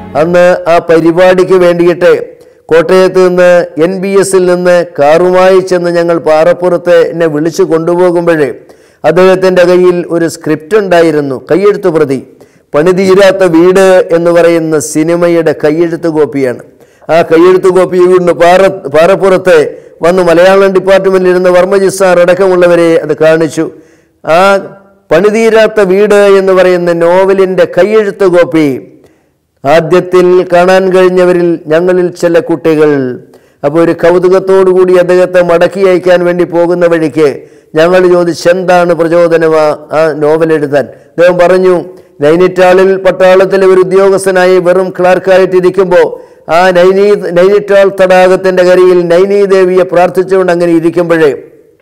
അന്ന് ആ പരിപാടിക്ക് വേണ്ടിയിട്ട് കോട്ടയത്ത് നിന്ന് എൻ ബി എസിൽ നിന്ന് കാറുമായി ചെന്ന് ഞങ്ങൾ പാറപ്പുറത്ത് എന്നെ വിളിച്ചു കൊണ്ടുപോകുമ്പോഴേ അദ്ദേഹത്തിൻ്റെ കയ്യിൽ ഒരു സ്ക്രിപ്റ്റ് ഉണ്ടായിരുന്നു കയ്യെഴുത്ത് പ്രതി പണിതീരാത്ത വീട് എന്ന് പറയുന്ന സിനിമയുടെ കയ്യെഴുത്ത് കോപ്പിയാണ് ആ കയ്യെഴുത്ത് കോപ്പി കൊണ്ട് പാറ പാറപ്പുറത്ത് വന്ന് മലയാളം ഡിപ്പാർട്ട്മെന്റിൽ ഇരുന്ന വർമ്മജി സാർ അടക്കമുള്ളവരെ അത് കാണിച്ചു ആ പണിതീരാത്ത വീട് എന്ന് പറയുന്ന നോവലിൻ്റെ കയ്യെഴുത്ത് കോപ്പി ആദ്യത്തിൽ കാണാൻ കഴിഞ്ഞവരിൽ ഞങ്ങളിൽ ചില കുട്ടികൾ അപ്പോൾ ഒരു കൗതുകത്തോടു കൂടി അദ്ദേഹത്തെ മടക്കി അയക്കാൻ വേണ്ടി പോകുന്ന വഴിക്ക് ഞങ്ങൾ ചോദിച്ചു എന്താണ് പ്രചോദനം ആ- ആ നോവൽ എഴുതാൻ അദ്ദേഹം പറഞ്ഞു നൈനിറ്റാളിൽ പട്ടാളത്തിലെ ഒരു ഉദ്യോഗസ്ഥനായി വെറും ക്ലാർക്കായിട്ടിരിക്കുമ്പോൾ ആ നൈനി നൈനിറ്റാൾ തടാകത്തിൻ്റെ കരയിൽ നൈനി ദേവിയെ പ്രാർത്ഥിച്ചുകൊണ്ട് അങ്ങനെ ഇരിക്കുമ്പോഴേ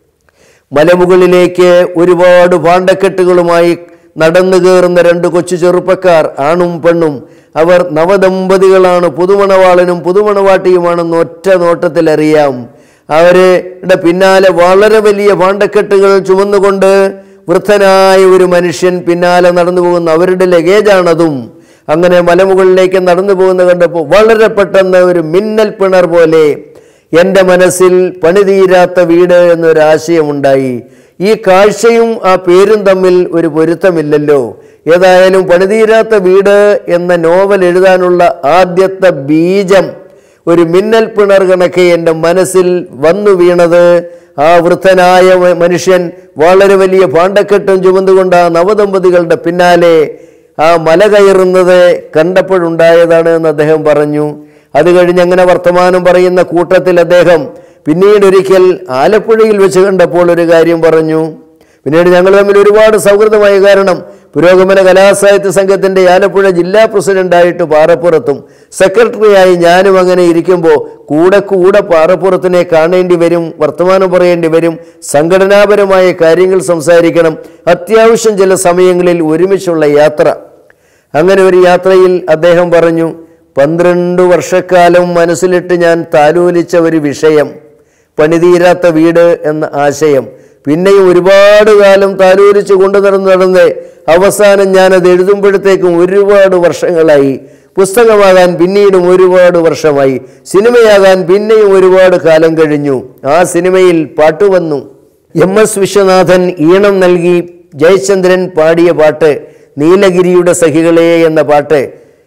മലമുകളിലേക്ക് ഒരുപാട് ഭാണ്ഡക്കെട്ടുകളുമായി നടന്നു കയറുന്ന രണ്ട് കൊച്ചു ചെറുപ്പക്കാർ ആണും പെണ്ണും അവർ നവദമ്പതികളാണ് പുതുമണവാളനും പുതുമണവാട്ടിയുമാണെന്ന് ഒറ്റ നോട്ടത്തിൽ അറിയാം അവരുടെ പിന്നാലെ വളരെ വലിയ ഭാണ്ഡക്കെട്ടുകൾ ചുമന്നുകൊണ്ട് വൃദ്ധനായ ഒരു മനുഷ്യൻ പിന്നാലെ നടന്നു പോകുന്ന അവരുടെ ലഗേജാണതും അങ്ങനെ മലമുകളിലേക്ക് നടന്നു പോകുന്ന കണ്ടപ്പോൾ വളരെ പെട്ടെന്ന് ഒരു മിന്നൽ പിണർ പോലെ എൻ്റെ മനസ്സിൽ പണിതീരാത്ത വീട് എന്നൊരാശയമുണ്ടായി ഈ കാഴ്ചയും ആ പേരും തമ്മിൽ ഒരു പൊരുത്തമില്ലല്ലോ ഏതായാലും പണിതീരാത്ത വീട് എന്ന നോവൽ എഴുതാനുള്ള ആദ്യത്തെ ബീജം ഒരു മിന്നൽ പിണർ കണക്കെ എൻ്റെ മനസ്സിൽ വന്നു വീണത് ആ വൃദ്ധനായ മ- മനുഷ്യൻ വളരെ വലിയ പാണ്ടക്കെട്ടും ചുമന്നുകൊണ്ട് ആ നവദമ്പതികളുടെ പിന്നാലെ ആ മല കയറുന്നത് കണ്ടപ്പോഴുണ്ടായതാണ് എന്ന് അദ്ദേഹം പറഞ്ഞു അത് കഴിഞ്ഞ് അങ്ങനെ വർത്തമാനം പറയുന്ന കൂട്ടത്തിൽ അദ്ദേഹം പിന്നീട് ഒരിക്കൽ ആലപ്പുഴയിൽ വെച്ച് കണ്ടപ്പോൾ ഒരു കാര്യം പറഞ്ഞു പിന്നീട് ഞങ്ങൾ തമ്മിൽ ഒരുപാട് സൗഹൃദമായ കാരണം പുരോഗമന കലാസാഹിത്യ സംഘത്തിൻ്റെ ആലപ്പുഴ ജില്ലാ പ്രസിഡന്റായിട്ട് പാറപ്പുറത്തും സെക്രട്ടറിയായി ഞാനും അങ്ങനെ ഇരിക്കുമ്പോൾ കൂടെ കൂടെ പാറപ്പുറത്തിനെ കാണേണ്ടി വരും വർത്തമാനം പറയേണ്ടി വരും സംഘടനാപരമായ കാര്യങ്ങൾ സംസാരിക്കണം അത്യാവശ്യം ചില സമയങ്ങളിൽ ഒരുമിച്ചുള്ള യാത്ര അങ്ങനെ ഒരു യാത്രയിൽ അദ്ദേഹം പറഞ്ഞു പന്ത്രണ്ട് വർഷക്കാലം മനസ്സിലിട്ട് ഞാൻ താലോലിച്ച ഒരു വിഷയം പണിതീരാത്ത വീട് എന്ന ആശയം പിന്നെയും ഒരുപാട് കാലം താലോലിച്ച് കൊണ്ടു നടന്ന് നടന്ന് അവസാനം ഞാനത് എഴുതുമ്പോഴത്തേക്കും ഒരുപാട് വർഷങ്ങളായി പുസ്തകമാകാൻ പിന്നീടും ഒരുപാട് വർഷമായി സിനിമയാകാൻ പിന്നെയും ഒരുപാട് കാലം കഴിഞ്ഞു ആ സിനിമയിൽ പാട്ട് വന്നു എം എസ് വിശ്വനാഥൻ ഈണം നൽകി ജയചന്ദ്രൻ പാടിയ പാട്ട് നീലഗിരിയുടെ സഖികളെ എന്ന പാട്ട്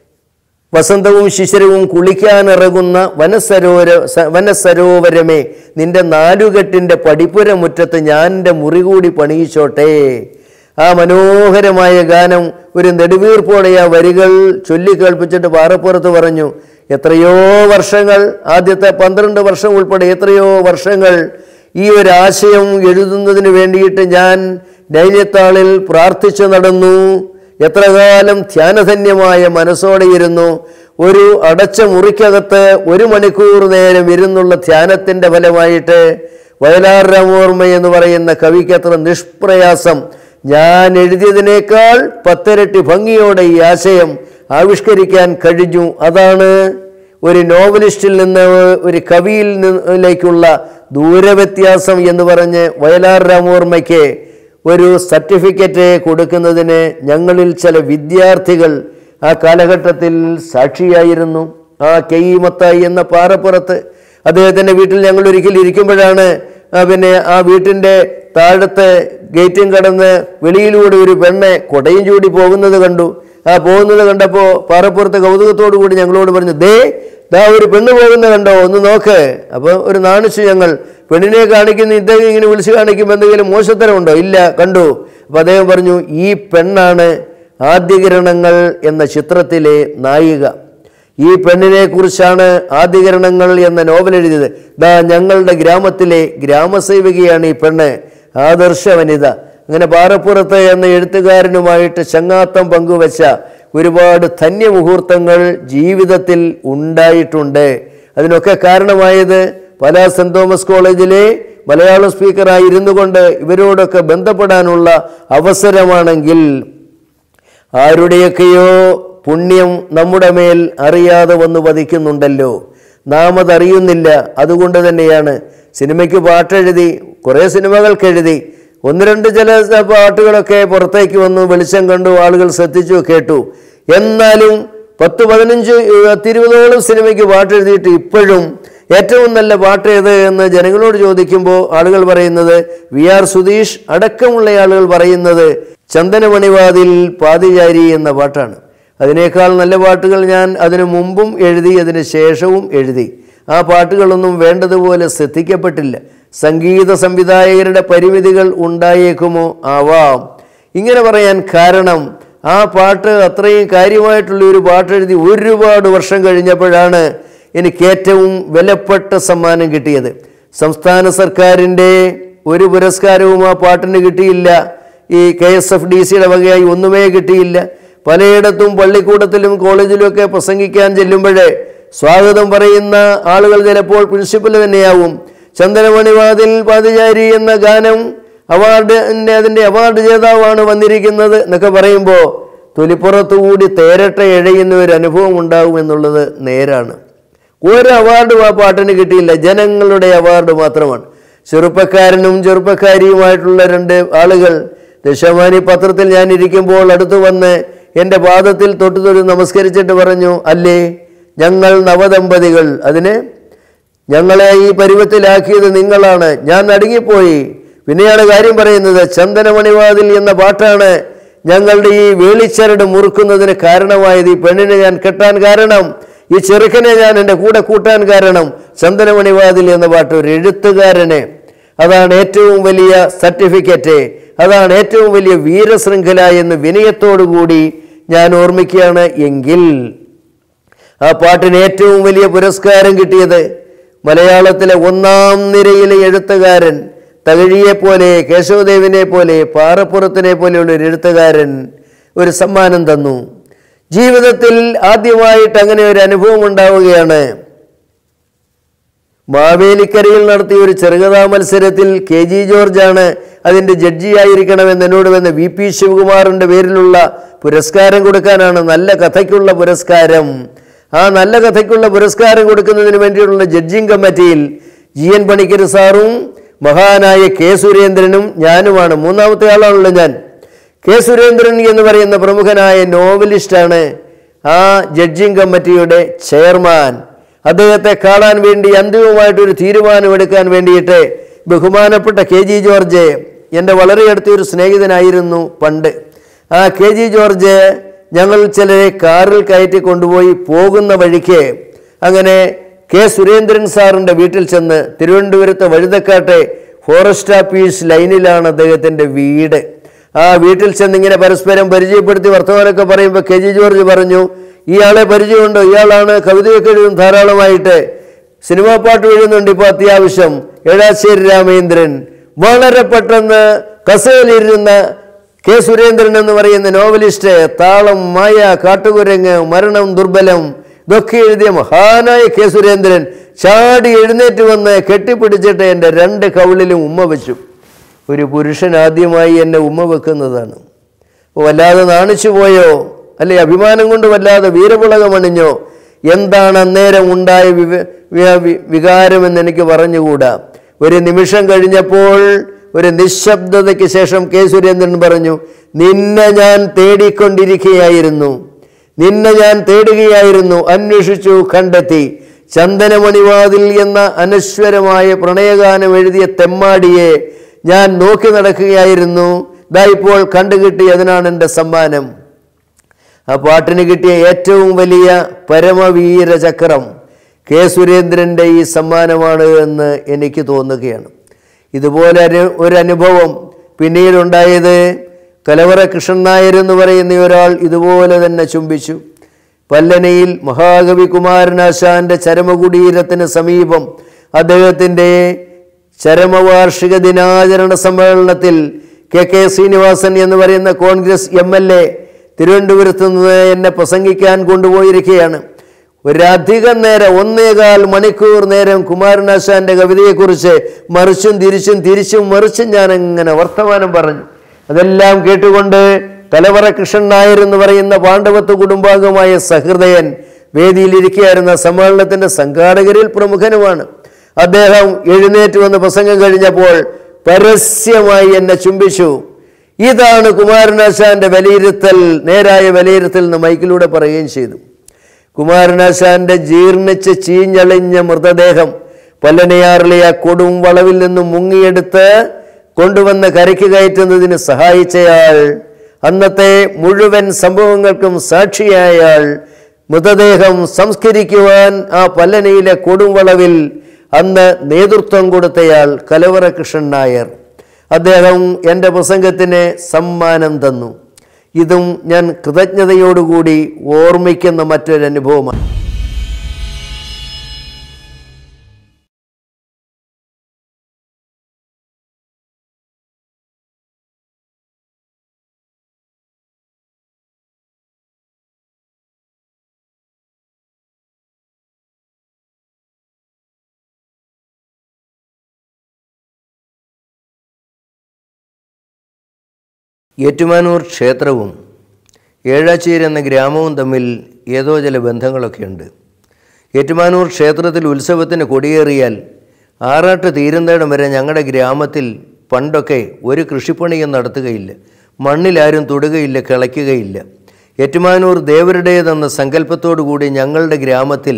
വസന്തവും ശിശിരവും കുളിക്കാനിറങ്ങുന്ന വനസരോവര സ- വനസരോവരമേ നിന്റെ നാലുകെട്ടിൻ്റെ പടിപ്പുര മുറ്റത്ത് ഞാൻ എൻ്റെ മുറി കൂടി പണിയിച്ചോട്ടെ ആ മനോഹരമായ ഗാനം ഒരു നെടുവീർപ്പോടെ ആ വരികൾ ചൊല്ലിക്കേൾപ്പിച്ചിട്ട് പാറപ്പുറത്ത് പറഞ്ഞു എത്രയോ വർഷങ്ങൾ ആദ്യത്തെ പന്ത്രണ്ട് വർഷം ഉൾപ്പെടെ എത്രയോ വർഷങ്ങൾ ഈ ഒരു ആശയം എഴുതുന്നതിന് വേണ്ടിയിട്ട് ഞാൻ നൈന്യത്താളിൽ പ്രാർത്ഥിച്ചു നടന്നു എത്ര കാലം ധ്യാനധന്യമായ മനസ്സോടെ ഇരുന്നു ഒരു അടച്ച മുറിക്കകത്ത് ഒരു മണിക്കൂർ നേരം ഇരുന്നുള്ള ധ്യാനത്തിൻ്റെ ഫലമായിട്ട് വയലാർ രാമോർമ്മ എന്ന് പറയുന്ന കവിക്ക് അത്ര നിഷ്പ്രയാസം ഞാൻ എഴുതിയതിനേക്കാൾ പത്തിരട്ടി ഭംഗിയോടെ ഈ ആശയം ആവിഷ്കരിക്കാൻ കഴിഞ്ഞു അതാണ് ഒരു നോവലിസ്റ്റിൽ നിന്ന് ഒരു കവിയിൽ നിന്നിലേക്കുള്ള ദൂരവ്യത്യാസം എന്ന് പറഞ്ഞ് വയലാർ രാമോർമ്മയ്ക്ക് ഒരു സർട്ടിഫിക്കറ്റ് കൊടുക്കുന്നതിന് ഞങ്ങളിൽ ചില വിദ്യാർത്ഥികൾ ആ കാലഘട്ടത്തിൽ സാക്ഷിയായിരുന്നു ആ കെ ഇ മത്തായി എന്ന പാറപ്പുറത്ത് അദ്ദേഹത്തിൻ്റെ വീട്ടിൽ ഞങ്ങൾ ഒരിക്കൽ ഇരിക്കുമ്പോഴാണ് ആ പിന്നെ ആ വീട്ടിൻ്റെ താഴത്തെ ഗേറ്റും കടന്ന് വെളിയിലൂടെ ഒരു പെണ്ണെ കൊടയും ചൂടി പോകുന്നത് കണ്ടു ആ പോകുന്നത് കണ്ടപ്പോൾ പാറപ്പുറത്ത് കൗതുകത്തോടു കൂടി ഞങ്ങളോട് പറഞ്ഞു ദേ ദാ ഒരു പെണ്ണ് പോകുന്ന കണ്ടോ ഒന്ന് നോക്ക് അപ്പോൾ ഒരു നാണിച്ചു ഞങ്ങൾ പെണ്ണിനെ കാണിക്കുന്ന ഇദ്ദേഹം ഇങ്ങനെ വിളിച്ച് കാണിക്കുമ്പോൾ എന്തെങ്കിലും മോശത്തരമുണ്ടോ ഇല്ല കണ്ടു അപ്പോൾ അദ്ദേഹം പറഞ്ഞു ഈ പെണ്ണാണ് ആദ്യകിരണങ്ങൾ എന്ന ചിത്രത്തിലെ നായിക ഈ പെണ്ണിനെ കുറിച്ചാണ് ആദ്യകിരണങ്ങൾ എന്ന നോവൽ എഴുതിയത് ദാ ഞങ്ങളുടെ ഗ്രാമത്തിലെ ഗ്രാമസേവികയാണ് ഈ പെണ്ണ് ആദർശ വനിത അങ്ങനെ പാറപ്പുറത്ത് എന്ന എഴുത്തുകാരനുമായിട്ട് ചങ്ങാത്തം പങ്കുവച്ച ഒരുപാട് ധന്യമുഹൂർത്തങ്ങൾ ജീവിതത്തിൽ ഉണ്ടായിട്ടുണ്ട് അതിനൊക്കെ കാരണമായത് പല സെൻറ് തോമസ് കോളേജിലെ മലയാളം സ്പീക്കറായി ഇരുന്നു കൊണ്ട് ഇവരോടൊക്കെ ബന്ധപ്പെടാനുള്ള അവസരമാണെങ്കിൽ ആരുടെയൊക്കെയോ പുണ്യം നമ്മുടെ മേൽ അറിയാതെ വന്ന് പതിക്കുന്നുണ്ടല്ലോ നാം അതറിയുന്നില്ല അതുകൊണ്ട് തന്നെയാണ് സിനിമയ്ക്ക് പാട്ടെഴുതി കുറേ സിനിമകൾക്ക് എഴുതി ഒന്ന് രണ്ട് ചില പാട്ടുകളൊക്കെ പുറത്തേക്ക് വന്നു വെളിച്ചം കണ്ടു ആളുകൾ ശ്രദ്ധിച്ചു കേട്ടു എന്നാലും പത്ത് പതിനഞ്ച് പത്തിരുപതോളം സിനിമയ്ക്ക് പാട്ട് എഴുതിയിട്ട് ഇപ്പോഴും ഏറ്റവും നല്ല പാട്ട് ഏത് എന്ന് ജനങ്ങളോട് ചോദിക്കുമ്പോൾ ആളുകൾ പറയുന്നത് വി ആർ സുധീഷ് അടക്കമുള്ള ആളുകൾ പറയുന്നത് ചന്ദനമണിവാതിൽ പാതിചാരി എന്ന പാട്ടാണ് അതിനേക്കാൾ നല്ല പാട്ടുകൾ ഞാൻ അതിനു മുമ്പും എഴുതി അതിന് ശേഷവും എഴുതി ആ പാട്ടുകളൊന്നും വേണ്ടതുപോലെ ശ്രദ്ധിക്കപ്പെട്ടില്ല സംഗീത സംവിധായകരുടെ പരിമിതികൾ ഉണ്ടായേക്കുമോ ആവാം ഇങ്ങനെ പറയാൻ കാരണം ആ പാട്ട് അത്രയും കാര്യമായിട്ടുള്ള ഒരു പാട്ട് എഴുതി ഒരുപാട് വർഷം കഴിഞ്ഞപ്പോഴാണ് എനിക്ക് ഏറ്റവും വിലപ്പെട്ട സമ്മാനം കിട്ടിയത് സംസ്ഥാന സർക്കാരിൻ്റെ ഒരു പുരസ്കാരവും ആ പാട്ടിന് കിട്ടിയില്ല ഈ കെ എസ് എഫ് ഡി സിയുടെ വകയായി ഒന്നുമേ കിട്ടിയില്ല പലയിടത്തും പള്ളിക്കൂടത്തിലും കോളേജിലുമൊക്കെ പ്രസംഗിക്കാൻ ചെല്ലുമ്പോഴേ സ്വാഗതം പറയുന്ന ആളുകൾ ചിലപ്പോൾ പ്രിൻസിപ്പൽ തന്നെയാവും ചന്ദനമണിവാതിൽ പാതിചാരി എന്ന ഗാനം അവാർഡ് അതിൻ്റെ അവാർഡ് ജേതാവാണ് വന്നിരിക്കുന്നത് എന്നൊക്കെ പറയുമ്പോൾ തൊലിപ്പുറത്തു കൂടി തേരട്ട എഴയുന്ന ഒരു അനുഭവം ഉണ്ടാവും എന്നുള്ളത് നേരാണ് ഒരു അവാർഡും ആ പാട്ടിന് കിട്ടിയില്ല ജനങ്ങളുടെ അവാർഡ് മാത്രമാണ് ചെറുപ്പക്കാരനും ചെറുപ്പക്കാരിയുമായിട്ടുള്ള രണ്ട് ആളുകൾ ദശമാനി പത്രത്തിൽ ഞാൻ ഇരിക്കുമ്പോൾ അടുത്തു വന്ന് എൻ്റെ പാദത്തിൽ തൊട്ടു തൊട്ട് നമസ്കരിച്ചിട്ട് പറഞ്ഞു അല്ലേ ഞങ്ങൾ നവദമ്പതികൾ അതിന് ഞങ്ങളെ ഈ പരുവത്തിലാക്കിയത് നിങ്ങളാണ് ഞാൻ നടുങ്ങിപ്പോയി പിന്നെയാണ് കാര്യം പറയുന്നത് ചന്ദനമണിവാതിൽ എന്ന പാട്ടാണ് ഞങ്ങളുടെ ഈ വേളിച്ചരട് മുറുക്കുന്നതിന് കാരണമായത് ഈ പെണ്ണിനെ ഞാൻ കെട്ടാൻ കാരണം ഈ ചെറുക്കനെ ഞാൻ എൻ്റെ കൂടെ കൂട്ടാൻ കാരണം ചന്ദനമണിവാതിൽ എന്ന പാട്ട് ഒരു എഴുത്തുകാരനെ അതാണ് ഏറ്റവും വലിയ സർട്ടിഫിക്കറ്റ് അതാണ് ഏറ്റവും വലിയ വീരശൃംഖല എന്ന് വിനയത്തോടു കൂടി ഞാൻ ഓർമ്മിക്കുകയാണ് എങ്കിൽ ആ പാട്ടിന് ഏറ്റവും വലിയ പുരസ്കാരം കിട്ടിയത് മലയാളത്തിലെ ഒന്നാം നിരയിലെ എഴുത്തുകാരൻ തകഴിയെ പോലെ കേശവദേവിനെ പോലെ പാറപ്പുറത്തിനെ പോലെയുള്ള ഒരു എഴുത്തുകാരൻ ഒരു സമ്മാനം തന്നു ജീവിതത്തിൽ ആദ്യമായിട്ട് അങ്ങനെ ഒരു അനുഭവം ഉണ്ടാവുകയാണ് മാവേലിക്കരയിൽ നടത്തിയ ഒരു ചെറുകഥാ മത്സരത്തിൽ കെ ജി ജോർജാണ് അതിൻ്റെ ജഡ്ജിയായിരിക്കണമെന്ന് എന്നോട് വന്ന് വി പി ശിവകുമാറിൻ്റെ പേരിലുള്ള പുരസ്കാരം കൊടുക്കാനാണ് നല്ല കഥയ്ക്കുള്ള പുരസ്കാരം ആ നല്ല കഥയ്ക്കുള്ള പുരസ്കാരം കൊടുക്കുന്നതിന് വേണ്ടിയുള്ള ജഡ്ജിങ് കമ്മിറ്റിയിൽ ജി എൻ പണിക്കർ സാറും മഹാനായ കെ സുരേന്ദ്രനും ഞാനുമാണ് മൂന്നാമത്തെ ആളാണല്ലോ ഞാൻ കെ സുരേന്ദ്രൻ എന്ന് പറയുന്ന പ്രമുഖനായ നോവലിസ്റ്റാണ് ആ ജഡ്ജിങ് കമ്മിറ്റിയുടെ ചെയർമാൻ അദ്ദേഹത്തെ കാണാൻ വേണ്ടി അന്തിമമായിട്ടൊരു തീരുമാനമെടുക്കാൻ വേണ്ടിയിട്ട് ബഹുമാനപ്പെട്ട കെ ജി ജോർജ് എൻ്റെ വളരെ അടുത്തൊരു സ്നേഹിതനായിരുന്നു പണ്ട് ആ കെ ജി ജോർജ് ഞങ്ങൾ ചിലരെ കാറിൽ കയറ്റി കൊണ്ടുപോയി പോകുന്ന വഴിക്ക് അങ്ങനെ കെ സുരേന്ദ്രൻ സാറിൻ്റെ വീട്ടിൽ ചെന്ന് തിരുവനന്തപുരത്തെ വഴുതക്കാട്ടെ ഫോറസ്റ്റ് ഓഫീസ് ലൈനിലാണ് അദ്ദേഹത്തിൻ്റെ വീട് ആ വീട്ടിൽ ചെന്ന് ഇങ്ങനെ പരസ്പരം പരിചയപ്പെടുത്തി വർത്തമാനമൊക്കെ പറയുമ്പോൾ കെ ജി ജോർജ് പറഞ്ഞു ഇയാളെ പരിചയമുണ്ടോ ഇയാളാണ് കവിതയൊക്കെ എഴുതും ധാരാളമായിട്ട് സിനിമാ പാട്ട് എഴുതുന്നുണ്ട് ഇപ്പോൾ അത്യാവശ്യം ഏഴാശ്ശേരി രാമേന്ദ്രൻ വളരെ പെട്ടെന്ന് കസേലിരുന്ന കെ സുരേന്ദ്രൻ എന്ന് പറയുന്ന നോവലിസ്റ്റ് താളം മായ കാട്ടുകുരങ്ങ് മരണം ദുർബലം ഇതൊക്കെ എഴുതിയ മഹാനായ കെ സുരേന്ദ്രൻ ചാടി എഴുന്നേറ്റ് വന്ന് കെട്ടിപ്പിടിച്ചിട്ട് എൻ്റെ രണ്ട് കവിളിലും ഉമ്മ വെച്ചു ഒരു പുരുഷൻ ആദ്യമായി എന്നെ ഉമ്മ വെക്കുന്നതാണ് അപ്പോൾ വല്ലാതെ നാണിച്ചു പോയോ അല്ലെ അഭിമാനം കൊണ്ട് വല്ലാതെ വീരപുളകമണിഞ്ഞോ എന്താണ് അന്നേരം ഉണ്ടായ വിവ വി- വി- വികാരമെന്ന് എനിക്ക് പറഞ്ഞുകൂടാ ഒരു നിമിഷം കഴിഞ്ഞപ്പോൾ ഒരു നിശബ്ദതയ്ക്ക് ശേഷം കെ സുരേന്ദ്രൻ പറഞ്ഞു നിന്നെ ഞാൻ തേടിക്കൊണ്ടിരിക്കുകയായിരുന്നു നിന്നെ ഞാൻ തേടുകയായിരുന്നു അന്വേഷിച്ചു കണ്ടെത്തി ചന്ദനമണിവാതിൽ എന്ന അനശ്വരമായ പ്രണയഗാനം എഴുതിയ തെമ്മാടിയെ ഞാൻ നോക്കി നടക്കുകയായിരുന്നു ദാ ഇപ്പോൾ കണ്ടുകിട്ടി അതിനാണ് എൻ്റെ സമ്മാനം ആ പാട്ടിന് കിട്ടിയ ഏറ്റവും വലിയ പരമവീര ചക്രം കെ സുരേന്ദ്രൻ്റെ ഈ സമ്മാനമാണ് എന്ന് എനിക്ക് തോന്നുകയാണ് ഇതുപോലെ ഒരു- ഒരു അനുഭവം പിന്നീടുണ്ടായത് കലവറ കൃഷ്ണൻ നായർ എന്ന് പറയുന്ന ഒരാൾ ഇതുപോലെ തന്നെ ചുംബിച്ചു പല്ലനയിൽ മഹാകവി കുമാരനാശാന്റെ ചരമകുടീരത്തിന് സമീപം അദ്ദേഹത്തിൻ്റെ ചരമവാർഷിക ദിനാചരണ സമ്മേളനത്തിൽ കെ കെ ശ്രീനിവാസൻ എന്ന് പറയുന്ന കോൺഗ്രസ് എം എൽ എ തിരുവനന്തപുരത്ത് നിന്ന് എന്നെ പ്രസംഗിക്കാൻ കൊണ്ടുപോയിരിക്കുകയാണ് ഒരധികം നേരം ഒന്നേകാൽ മണിക്കൂർ നേരം കുമാരനാശാന്റെ കവിതയെക്കുറിച്ച് മറിച്ചും തിരിച്ചും തിരിച്ചും മറിച്ചും ഞാൻ അങ്ങനെ വർത്തമാനം പറഞ്ഞു അതെല്ലാം കേട്ടുകൊണ്ട് തലവറ കൃഷ്ണൻ നായർ എന്ന് പറയുന്ന പാണ്ഡവത്വ കുടുംബാംഗമായ സഹൃദയൻ വേദിയിലിരിക്കുകയായിരുന്ന സമ്മേളനത്തിന്റെ സംഘാടകരിൽ പ്രമുഖനുമാണ് അദ്ദേഹം എഴുന്നേറ്റ് വന്ന് പ്രസംഗം കഴിഞ്ഞപ്പോൾ പരസ്യമായി എന്നെ ചുംബിച്ചു ഇതാണ് കുമാരനാശാന്റെ വിലയിരുത്തൽ നേരായ വിലയിരുത്തൽ എന്ന് മൈക്കിലൂടെ പറയുകയും ചെയ്തു കുമാരനാശാന്റെ ജീർണിച്ച് ചീഞ്ഞളിഞ്ഞ മൃതദേഹം പല്ലനയാറിലെ ആ കൊടും വളവിൽ നിന്നും മുങ്ങിയെടുത്ത് കൊണ്ടുവന്ന് കരയ്ക്ക് കയറ്റുന്നതിന് സഹായിച്ചയാൾ അന്നത്തെ മുഴുവൻ സംഭവങ്ങൾക്കും സാക്ഷിയായയാൾ മൃതദേഹം സംസ്കരിക്കുവാൻ ആ പല്ലനയിലെ കൊടുംവളവിൽ അന്ന് നേതൃത്വം കൊടുത്തയാൾ കലവറ കൃഷ്ണൻ നായർ അദ്ദേഹം എൻ്റെ പ്രസംഗത്തിന് സമ്മാനം തന്നു ഇതും ഞാൻ കൃതജ്ഞതയോടുകൂടി ഓർമ്മിക്കുന്ന മറ്റൊരു അനുഭവമാണ് ഏറ്റുമാനൂർ ക്ഷേത്രവും ഏഴാച്ചേരി എന്ന ഗ്രാമവും തമ്മിൽ ഏതോ ചില ബന്ധങ്ങളൊക്കെയുണ്ട് ഏറ്റുമാനൂർ ക്ഷേത്രത്തിൽ ഉത്സവത്തിന് കൊടിയേറിയാൽ ആറാട്ട് തീരുന്നിടം വരെ ഞങ്ങളുടെ ഗ്രാമത്തിൽ പണ്ടൊക്കെ ഒരു കൃഷിപ്പണിയും നടത്തുകയില്ല മണ്ണിലാരും തൊടുകയില്ല കിളയ്ക്കുകയില്ല ഏറ്റുമാനൂർ ദേവരുടേതെന്ന സങ്കല്പത്തോടു കൂടി ഞങ്ങളുടെ ഗ്രാമത്തിൽ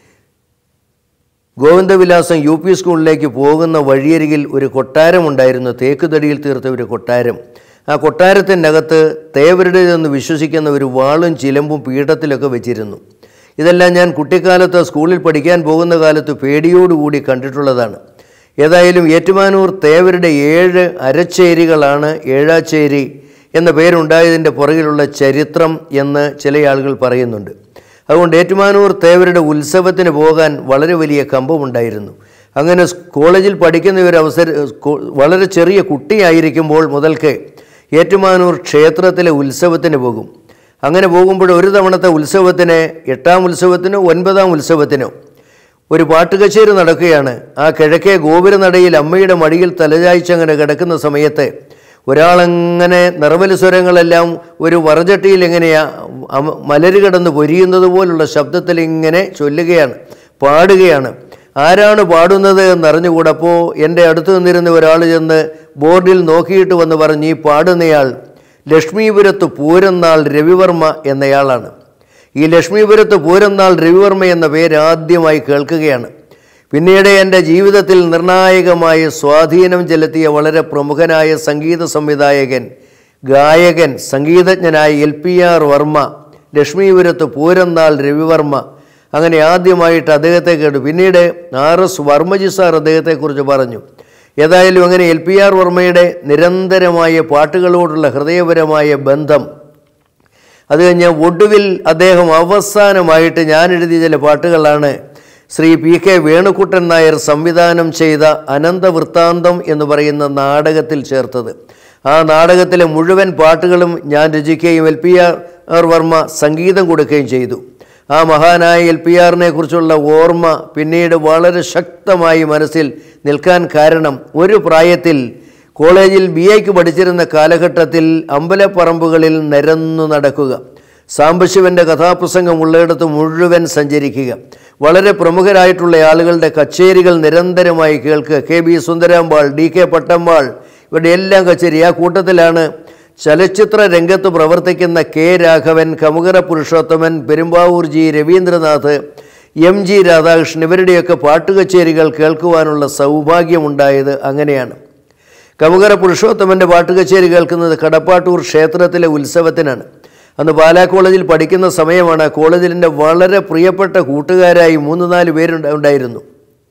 ഗോവിന്ദവിലാസം യു പി സ്കൂളിലേക്ക് പോകുന്ന വഴിയരികിൽ ഒരു കൊട്ടാരമുണ്ടായിരുന്നു തേക്കുതടിയിൽ തീർത്ത ഒരു കൊട്ടാരം ആ കൊട്ടാരത്തിനകത്ത് തേവരുടേതെന്ന് വിശ്വസിക്കുന്ന ഒരു വാളും ചിലമ്പും പീഠത്തിലൊക്കെ വെച്ചിരുന്നു ഇതെല്ലാം ഞാൻ കുട്ടിക്കാലത്ത് സ്കൂളിൽ പഠിക്കാൻ പോകുന്ന കാലത്ത് പേടിയോടുകൂടി കണ്ടിട്ടുള്ളതാണ് ഏതായാലും ഏറ്റുമാനൂർ തേവരുടെ ഏഴ് അരച്ചേരികളാണ് ഏഴാച്ചേരി എന്ന പേരുണ്ടായതിൻ്റെ പുറകിലുള്ള ചരിത്രം എന്ന് ചില ആളുകൾ പറയുന്നുണ്ട് അതുകൊണ്ട് ഏറ്റുമാനൂർ തേവരുടെ ഉത്സവത്തിന് പോകാൻ വളരെ വലിയ കമ്പമുണ്ടായിരുന്നു അങ്ങനെ സ് കോളേജിൽ പഠിക്കുന്ന ഒരു അവസര സ്കൂ- വളരെ ചെറിയ കുട്ടിയായിരിക്കുമ്പോൾ മുതൽക്ക് ഏറ്റുമാനൂർ ക്ഷേത്രത്തിലെ ഉത്സവത്തിന് പോകും അങ്ങനെ പോകുമ്പോൾ ഒരു തവണത്തെ ഉത്സവത്തിന് എട്ടാം ഉത്സവത്തിനോ ഒൻപതാം ഉത്സവത്തിനോ ഒരു പാട്ടുകച്ചേരി നടക്കുകയാണ് ആ കിഴക്കേ ഗോപുരനടയിൽ അമ്മയുടെ മടിയിൽ തലചായ്ച്ചങ്ങനെ കിടക്കുന്ന സമയത്ത് ഒരാളങ്ങനെ നിർമ്മല സ്വരങ്ങളെല്ലാം ഒരു വറചട്ടിയിൽ എങ്ങനെയാ അമ- മലര് കിടന്ന് പൊരിയുന്നത് പോലുള്ള ശബ്ദത്തിൽ ഇങ്ങനെ ചൊല്ലുകയാണ് പാടുകയാണ് ആരാണ് പാടുന്നത് എന്നറിഞ്ഞുകൂടപ്പോൾ എൻ്റെ അടുത്ത് നിന്നിരുന്ന ഒരാൾ ചെന്ന് ബോർഡിൽ നോക്കിയിട്ട് വന്ന് പറഞ്ഞ് ഈ പാടുന്നയാൾ ലക്ഷ്മീപുരത്ത് പൂരന്നാൾ രവിവർമ്മ എന്നയാളാണ് ഈ ലക്ഷ്മീപുരത്ത് പൂരന്നാൾ രവിവർമ്മ എന്ന പേര് ആദ്യമായി കേൾക്കുകയാണ് പിന്നീട് എൻ്റെ ജീവിതത്തിൽ നിർണായകമായ സ്വാധീനം ചെലുത്തിയ വളരെ പ്രമുഖനായ സംഗീത സംവിധായകൻ ഗായകൻ സംഗീതജ്ഞനായ എൽ പി ആർ വർമ്മ ലക്ഷ്മീപുരത്ത് പൂരന്നാൾ രവിവർമ്മ അങ്ങനെ ആദ്യമായിട്ട് അദ്ദേഹത്തെ കേട്ടു പിന്നീട് ആർ എസ് വർമ്മജി സാർ അദ്ദേഹത്തെക്കുറിച്ച് പറഞ്ഞു ഏതായാലും അങ്ങനെ എൽ പി ആർ വർമ്മയുടെ നിരന്തരമായ പാട്ടുകളോടുള്ള ഹൃദയപരമായ ബന്ധം അത് കഴിഞ്ഞ് ഒടുവിൽ അദ്ദേഹം അവസാനമായിട്ട് ഞാൻ എഴുതിയ ചില പാട്ടുകളാണ് ശ്രീ പി കെ വേണുക്കുട്ടൻ നായർ സംവിധാനം ചെയ്ത അനന്തവൃത്താന്തം എന്ന് പറയുന്ന നാടകത്തിൽ ചേർത്തത് ആ നാടകത്തിലെ മുഴുവൻ പാട്ടുകളും ഞാൻ രചിക്കുകയും എൽ പി ആർ വർമ്മ സംഗീതം കൊടുക്കുകയും ചെയ്തു ആ മഹാനായ എൽ പി ആറിനെ കുറിച്ചുള്ള ഓർമ്മ പിന്നീട് വളരെ ശക്തമായി മനസ്സിൽ നിൽക്കാൻ കാരണം ഒരു പ്രായത്തിൽ കോളേജിൽ ബി എക്ക് പഠിച്ചിരുന്ന കാലഘട്ടത്തിൽ അമ്പലപ്പറമ്പുകളിൽ നിരന്നു നടക്കുക സാംബശിവൻ്റെ കഥാപ്രസംഗം ഉള്ളിടത്ത് മുഴുവൻ സഞ്ചരിക്കുക വളരെ പ്രമുഖരായിട്ടുള്ള ആളുകളുടെ കച്ചേരികൾ നിരന്തരമായി കേൾക്കുക K B Sundarambal D K Pattammal ഇവരുടെ എല്ലാം കച്ചേരി ആ കൂട്ടത്തിലാണ് ചലച്ചിത്ര രംഗത്ത് പ്രവർത്തിക്കുന്ന K Raghavan Kamukara Purushothaman Perumbavoor G Raveendranath M G Radhakrishnan ഇവരുടെയൊക്കെ പാട്ടുകച്ചേരികൾ കേൾക്കുവാനുള്ള സൗഭാഗ്യമുണ്ടായത് അങ്ങനെയാണ് കമുകര പുരുഷോത്തമൻ്റെ പാട്ടുകച്ചേരി കേൾക്കുന്നത് കടപ്പാട്ടൂർ ക്ഷേത്രത്തിലെ ഉത്സവത്തിനാണ് അന്ന് പാലാ കോളേജിൽ പഠിക്കുന്ന സമയമാണ് ആ കോളേജിൻ്റെ വളരെ പ്രിയപ്പെട്ട കൂട്ടുകാരായി മൂന്ന് നാല് പേരുണ്ട ഉണ്ടായിരുന്നു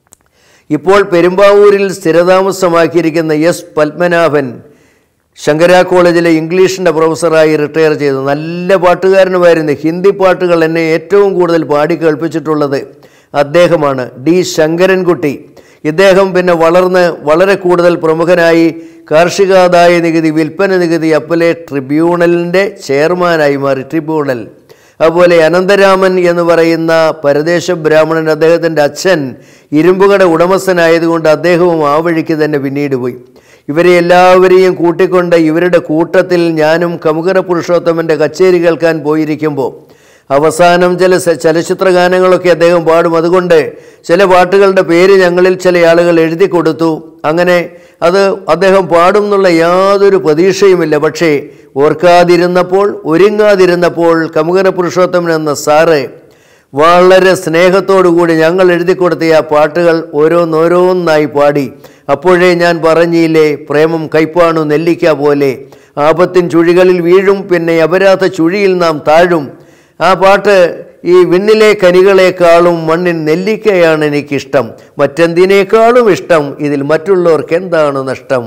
ഇപ്പോൾ പെരുമ്പാവൂരിൽ സ്ഥിരതാമസമാക്കിയിരിക്കുന്ന എസ് പത്മനാഭൻ ശങ്കര കോളേജിലെ ഇംഗ്ലീഷിൻ്റെ പ്രൊഫസറായി റിട്ടയർ ചെയ്തു നല്ല പാട്ടുകാരനുമായിരുന്നു ഹിന്ദി പാട്ടുകൾ എന്നെ ഏറ്റവും കൂടുതൽ പാടി കേൾപ്പിച്ചിട്ടുള്ളത് അദ്ദേഹമാണ് ഡി ശങ്കരൻകുട്ടി ഇദ്ദേഹം പിന്നെ വളർന്ന് വളരെ കൂടുതൽ പ്രമുഖനായി കാർഷികാദായ നികുതി വിൽപ്പന നികുതി അപ്പലേറ്റ് ട്രിബ്യൂണലിൻ്റെ ചെയർമാനായി മാറി ട്രിബ്യൂണൽ അതുപോലെ അനന്തരാമൻ എന്ന് പറയുന്ന പരദേശ ബ്രാഹ്മണൻ അദ്ദേഹത്തിൻ്റെ അച്ഛൻ ഇരുമ്പുകട ഉടമസ്ഥനായതുകൊണ്ട് അദ്ദേഹവും ആ വഴിക്ക് തന്നെ പിന്നീട് പോയി ഇവരെ എല്ലാവരെയും കൂട്ടിക്കൊണ്ട് ഇവരുടെ കൂട്ടത്തിൽ ഞാനും കമുകര പുരുഷോത്തമൻ്റെ കച്ചേരി കേൾക്കാൻ പോയിരിക്കുമ്പോൾ അവസാനം ചില സ- ചലച്ചിത്ര ഗാനങ്ങളൊക്കെ അദ്ദേഹം പാടും അതുകൊണ്ട് ചില പാട്ടുകളുടെ പേര് ഞങ്ങളിൽ ചില ആളുകൾ എഴുതി കൊടുത്തു അങ്ങനെ അത് അദ്ദേഹം പാടും എന്നുള്ള യാതൊരു പ്രതീക്ഷയുമില്ല പക്ഷേ ഓർക്കാതിരുന്നപ്പോൾ ഒരുങ്ങാതിരുന്നപ്പോൾ കമുകര പുരുഷോത്തമൻ എന്ന സാറ് വളരെ സ്നേഹത്തോടുകൂടി ഞങ്ങൾ എഴുതി കൊടുത്ത ആ പാട്ടുകൾ ഓരോന്നോരോന്നായി പാടി അപ്പോഴേ ഞാൻ പറഞ്ഞില്ലേ പ്രേമം കൈപ്പാണു നെല്ലിക്ക പോലെ ആപത്തിൻ ചുഴികളിൽ വീഴും പിന്നെ അപരാധ ചുഴിയിൽ നാം താഴും ആ പാട്ട് ഈ വിണ്ണിലെ കനികളെക്കാളും മണ്ണിൻ നെല്ലിക്കയാണ് എനിക്കിഷ്ടം മറ്റെന്തിനേക്കാളും ഇഷ്ടം ഇതിൽ മറ്റുള്ളവർക്ക് എന്താണ് നഷ്ടം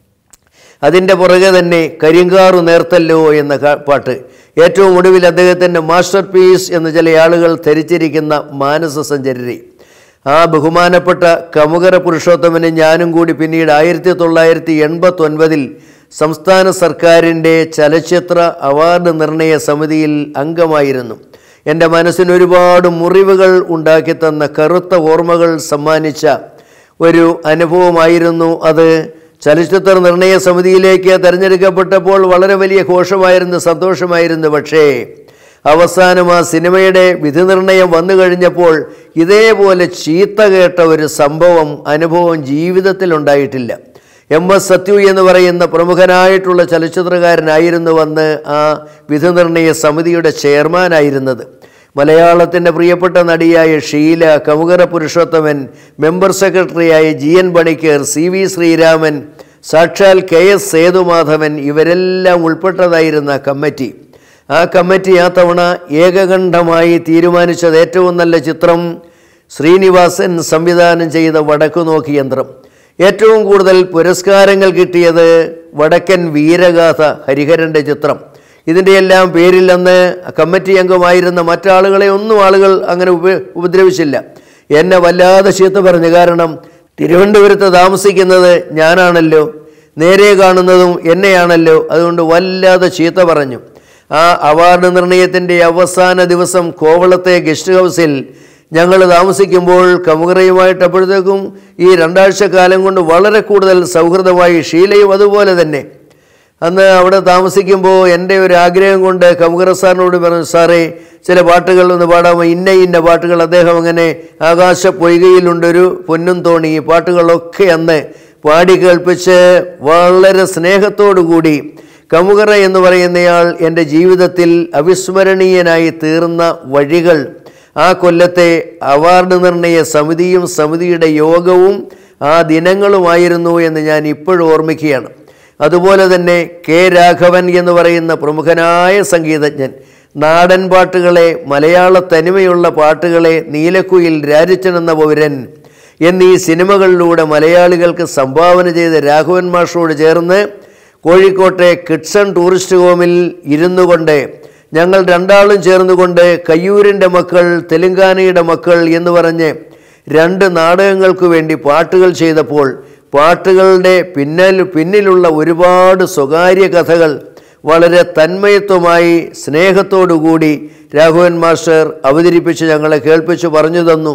അതിൻ്റെ പുറകെ തന്നെ കരിങ്കാറു നേർത്തല്ലോ എന്ന ക- പാട്ട് ഏറ്റവും ഒടുവിൽ അദ്ദേഹത്തിൻ്റെ മാസ്റ്റർ പീസ് എന്ന് ചില ആളുകൾ ധരിച്ചിരിക്കുന്ന മാനസ സഞ്ചരി ആ ബഹുമാനപ്പെട്ട കമുകര പുരുഷോത്തമന് ഞാനും കൂടി പിന്നീട് ആയിരത്തി തൊള്ളായിരത്തി എൺപത്തി ഒൻപതിൽ സംസ്ഥാന സർക്കാരിൻ്റെ ചലച്ചിത്ര അവാർഡ് നിർണയ സമിതിയിൽ അംഗമായിരുന്നു എൻ്റെ മനസ്സിന് ഒരുപാട് മുറിവുകൾ ഉണ്ടാക്കി തന്ന കറുത്ത ഓർമ്മകൾ സമ്മാനിച്ച ഒരു അനുഭവമായിരുന്നു അത് ചലച്ചിത്ര നിർണയ സമിതിയിലേക്ക് തിരഞ്ഞെടുക്കപ്പെട്ടപ്പോൾ വളരെ വലിയ ഘോഷമായിരുന്നു സന്തോഷമായിരുന്നു പക്ഷേ അവസാനം ആ സിനിമയുടെ വിധി നിർണയം വന്നു കഴിഞ്ഞപ്പോൾ ഇതേപോലെ ചീത്ത കേട്ട ഒരു സംഭവം അനുഭവം ജീവിതത്തിൽ ഉണ്ടായിട്ടില്ല എം എസ് സത്യു എന്ന് പറയുന്ന പ്രമുഖനായിട്ടുള്ള ചലച്ചിത്രകാരനായിരുന്നു വന്ന് ആ വിധി നിർണയ സമിതിയുടെ ചെയർമാനായിരുന്നത് മലയാളത്തിൻ്റെ പ്രിയപ്പെട്ട നടിയായ ഷീല കമുകര പുരുഷോത്തമൻ മെമ്പർ സെക്രട്ടറിയായ G N Panicker C V Sreeraman സാക്ഷാൽ കെ എസ് സേതുമാധവൻ ഇവരെല്ലാം ഉൾപ്പെട്ടതായിരുന്ന കമ്മിറ്റി ആ കമ്മിറ്റി ആ തവണ ഏകകണ്ഠമായി തീരുമാനിച്ചത് ഏറ്റവും നല്ല ചിത്രം ശ്രീനിവാസൻ സംവിധാനം ചെയ്ത വടക്കു നോക്കി യന്ത്രം ഏറ്റവും കൂടുതൽ പുരസ്കാരങ്ങൾ കിട്ടിയത് വടക്കൻ വീരഗാഥ ഹരിഹരൻ്റെ ചിത്രം ഇതിൻ്റെ എല്ലാം പേരിൽ അന്ന് കമ്മിറ്റി അംഗമായിരുന്ന മറ്റാളുകളെ ഒന്നും ആളുകൾ അങ്ങനെ ഉപ ഉപദ്രവിച്ചില്ല എന്നെ വല്ലാതെ ചീത്ത പറഞ്ഞു കാരണം തിരുവനന്തപുരത്ത് താമസിക്കുന്നത് ഞാനാണല്ലോ നേരെ കാണുന്നതും എന്നെയാണല്ലോ അതുകൊണ്ട് വല്ലാതെ ചീത്ത പറഞ്ഞു ആ അവാർഡ് നിർണയത്തിൻ്റെ അവസാന ദിവസം കോവളത്തെ ഗസ്റ്റ് ഹൗസിൽ ഞങ്ങൾ താമസിക്കുമ്പോൾ കമുകറയുമായിട്ട് അപ്പോഴത്തേക്കും ഈ രണ്ടാഴ്ച കാലം കൊണ്ട് വളരെ കൂടുതൽ സൗഹൃദമായി ഷീലയും അതുപോലെ തന്നെ അന്ന് അവിടെ താമസിക്കുമ്പോൾ എൻ്റെ ഒരു ആഗ്രഹം കൊണ്ട് കമുകറ സാറിനോട് പറഞ്ഞു സാറേ ചില പാട്ടുകൾ ഒന്ന് പാടാമോ ഇന്ന ഇന്ന പാട്ടുകൾ അദ്ദേഹം അങ്ങനെ ആകാശ പൊയ്കയിലുണ്ടൊരു പൊന്നും തോണി ഈ പാട്ടുകളൊക്കെ അന്ന് പാടി കേൾപ്പിച്ച് വളരെ സ്നേഹത്തോടു കൂടി കമുകറ എന്ന് പറയുന്നയാൾ എൻ്റെ ജീവിതത്തിൽ അവിസ്മരണീയനായി തീർന്ന വഴികൾ ആ കൊല്ലത്തെ അവാർഡ് നിർണയ സമിതിയും സമിതിയുടെ യോഗവും ആ ദിനങ്ങളുമായിരുന്നു എന്ന് ഞാൻ ഇപ്പോഴും ഓർമ്മിക്കുകയാണ് അതുപോലെ തന്നെ കെ രാഘവൻ എന്ന് പറയുന്ന പ്രമുഖനായ സംഗീതജ്ഞൻ നാടൻ പാട്ടുകളെ മലയാള തനിമയുള്ള പാട്ടുകളെ നീലക്കുയിൽ രാജച്ചൻ എന്ന പൗരൻ എന്നീ സിനിമകളിലൂടെ മലയാളികൾക്ക് സംഭാവന ചെയ്ത രാഘവൻ മാഷോട് ചേർന്ന് കോഴിക്കോട്ടെ കിഡ്സൺ ടൂറിസ്റ്റ് ഹോമിൽ ഇരുന്നു കൊണ്ട് ഞങ്ങൾ രണ്ടാളും ചേർന്നുകൊണ്ട് കയ്യൂരിൻ്റെ മക്കൾ തെലുങ്കാനയുടെ മക്കൾ എന്ന് പറഞ്ഞ് രണ്ട് നാടകങ്ങൾക്ക് വേണ്ടി പാട്ടുകൾ ചെയ്തപ്പോൾ പാട്ടുകളുടെ പിന്നിൽ പിന്നിലുള്ള ഒരുപാട് സ്വകാര്യ കഥകൾ വളരെ തന്മയത്വമായി സ്നേഹത്തോടുകൂടി രാഘവൻ മാസ്റ്റർ അവതരിപ്പിച്ച് ഞങ്ങളെ കേൾപ്പിച്ച് പറഞ്ഞു തന്നു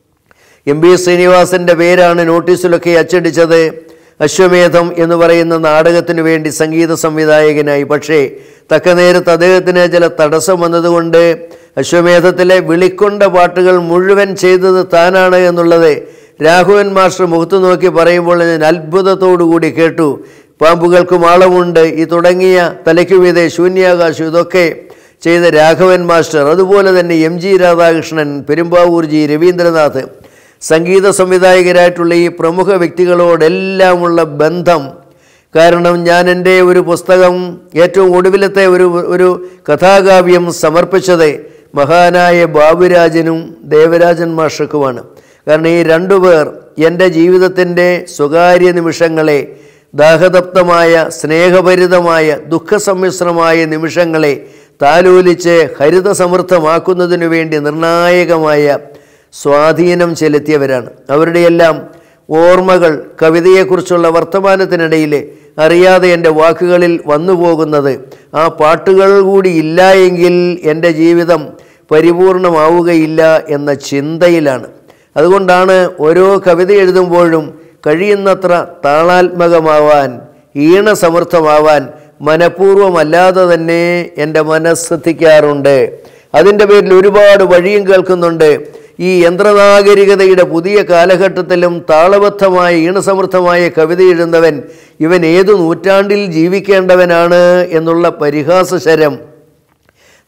എം ബി ശ്രീനിവാസൻ്റെ പേരാണ് നോട്ടീസിലൊക്കെ അച്ചടിച്ചത് അശ്വമേധം എന്ന് പറയുന്ന നാടകത്തിനു വേണ്ടി സംഗീത സംവിധായകനായി പക്ഷേ തക്ക നേരത്ത് അദ്ദേഹത്തിന് ചില തടസ്സം വന്നതുകൊണ്ട് അശ്വമേധത്തിലെ വിളിക്കൊണ്ട പാട്ടുകൾ മുഴുവൻ ചെയ്തത് താനാണ് എന്നുള്ളത് രാഘവൻ മാസ്റ്റർ മുഖത്ത് നോക്കി പറയുമ്പോൾ ഞാൻ അത്ഭുതത്തോടു കൂടി കേട്ടു പാമ്പുകൾക്ക് മാളമുണ്ട് ഈ തുടങ്ങിയ തലയ്ക്കുമീതെ ശൂന്യാകാശം ഇതൊക്കെ ചെയ്ത രാഘവൻ മാസ്റ്റർ അതുപോലെ തന്നെ M G Radhakrishnan Perumbavoor G Raveendranath സംഗീത സംവിധായകരായിട്ടുള്ള ഈ പ്രമുഖ വ്യക്തികളോടെല്ലാമുള്ള ബന്ധം കാരണം ഞാൻ എൻ്റെ ഒരു പുസ്തകം ഏറ്റവും ഒടുവിലത്തെ ഒരു ഒരു കഥാകാവ്യം സമർപ്പിച്ചത് മഹാനായ ബാബുരാജനും ദേവരാജൻ മാഷക്കുമാണ് കാരണം ഈ രണ്ടുപേർ എൻ്റെ ജീവിതത്തിൻ്റെ സ്വകാര്യ നിമിഷങ്ങളെ ദാഹതപ്തമായ സ്നേഹഭരിതമായ ദുഃഖസമ്മിശ്രമായ നിമിഷങ്ങളെ താലോലിച്ച് ഹരിതസമൃദ്ധമാക്കുന്നതിനു വേണ്ടി നിർണായകമായ സ്വാധീനം ചെലുത്തിയവരാണ് അവരുടെയെല്ലാം ഓർമ്മകൾ കവിതയെക്കുറിച്ചുള്ള വർത്തമാനത്തിനിടയിൽ അറിയാതെ എൻ്റെ വാക്കുകളിൽ വന്നു പോകുന്നത് ആ പാട്ടുകൾ കൂടി ഇല്ല എങ്കിൽ എൻ്റെ ജീവിതം പരിപൂർണമാവുകയില്ല എന്ന ചിന്തയിലാണ് അതുകൊണ്ടാണ് ഓരോ കവിത എഴുതുമ്പോഴും കഴിയുന്നത്ര താളാത്മകമാവാൻ ഈണസമൃദ്ധമാവാൻ മനഃപൂർവ്വമല്ലാതെ തന്നെ എൻ്റെ മനസ്സെത്തിക്കാറുണ്ട് അതിൻ്റെ പേരിൽ ഒരുപാട് വഴിയും കേൾക്കുന്നുണ്ട് ഈ യന്ത്രനാഗരികതയുടെ പുതിയ കാലഘട്ടത്തിലും താളബദ്ധമായ ഈണസമൃദ്ധമായ കവിത എഴുതുന്നവൻ ഇവൻ ഏതു നൂറ്റാണ്ടിൽ ജീവിക്കേണ്ടവനാണ് എന്നുള്ള പരിഹാസശരം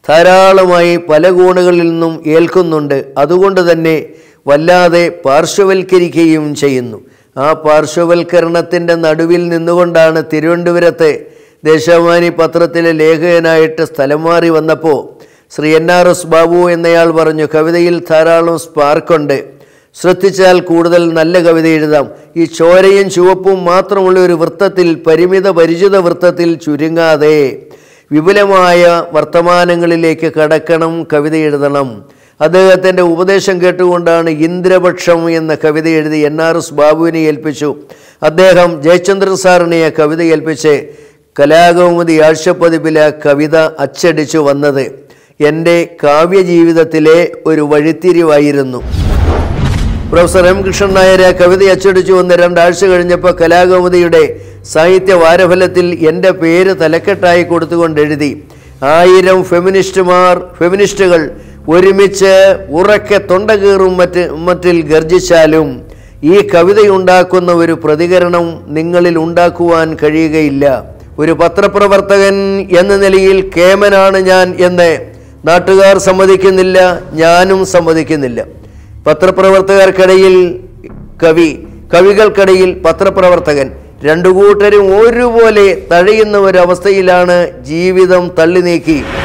ധാരാളമായി പല കോണുകളിൽ നിന്നും ഏൽക്കുന്നുണ്ട് അതുകൊണ്ട് തന്നെ വല്ലാതെ പാർശ്വവൽക്കരിക്കുകയും ചെയ്യുന്നു ആ പാർശ്വവൽക്കരണത്തിൻ്റെ നടുവിൽ നിന്നുകൊണ്ടാണ് തിരുവനന്തപുരത്തെ ദേശാഭിമാനി പത്രത്തിലെ ലേഖകനായിട്ട് സ്ഥലം മാറി വന്നപ്പോൾ Shri N R S Babu എന്നയാൾ പറഞ്ഞു കവിതയിൽ ധാരാളം സ്പാർക്കുണ്ട് ശ്രദ്ധിച്ചാൽ കൂടുതൽ നല്ല കവിത എഴുതാം ഈ ചോരയും ചുവപ്പും മാത്രമുള്ള ഒരു വൃത്തത്തിൽ പരിമിത പരിചിത വൃത്തത്തിൽ ചുരുങ്ങാതെ വിപുലമായ വർത്തമാനങ്ങളിലേക്ക് കടക്കണം കവിത എഴുതണം അദ്ദേഹത്തിൻ്റെ ഉപദേശം കേട്ടുകൊണ്ടാണ് ഇന്ദ്രപക്ഷം എന്ന കവിത എഴുതി എൻ ആർ എസ് ബാബുവിനെ ഏൽപ്പിച്ചു അദ്ദേഹം ജയചന്ദ്രൻ സാറിനെ ആ കവിത ഏൽപ്പിച്ച് കലാകൗമുദി ആഴ്ചപ്പതിപ്പിലെ കവിത അച്ചടിച്ചു വന്നത് എൻ്റെ കാവ്യജീവിതത്തിലെ ഒരു വഴിത്തിരിവായിരുന്നു പ്രൊഫസർ എം കൃഷ്ണൻ നായർ ആ കവിത അച്ചടിച്ചു വന്ന് രണ്ടാഴ്ച കഴിഞ്ഞപ്പോൾ കലാകൗമുദിയുടെ സാഹിത്യ വാരഫലത്തിൽ എൻ്റെ പേര് തലക്കെട്ടായി കൊടുത്തുകൊണ്ട് എഴുതി ആയിരം ഫെമിനിസ്റ്റുമാർ ഫെമിനിസ്റ്റുകൾ ഒരുമിച്ച് ഉറക്കെ തൊണ്ട കീറും മറ്റ് മറ്റിൽ ഗർജിച്ചാലും ഈ കവിതയുണ്ടാക്കുന്ന ഒരു പ്രതികരണം നിങ്ങളിൽ ഉണ്ടാക്കുവാൻ കഴിയുകയില്ല ഒരു പത്രപ്രവർത്തകൻ എന്ന നിലയിൽ കേമനാണ് ഞാൻ എന്ന് നാട്ടുകാർ സമ്മതിക്കുന്നില്ല ഞാനും സമ്മതിക്കുന്നില്ല പത്രപ്രവർത്തകർക്കിടയിൽ കവി കവികൾക്കിടയിൽ പത്രപ്രവർത്തകൻ രണ്ടു കൂട്ടരും ഒരുപോലെ തഴയുന്ന ഒരവസ്ഥയിലാണ് ജീവിതം തള്ളി നീക്കി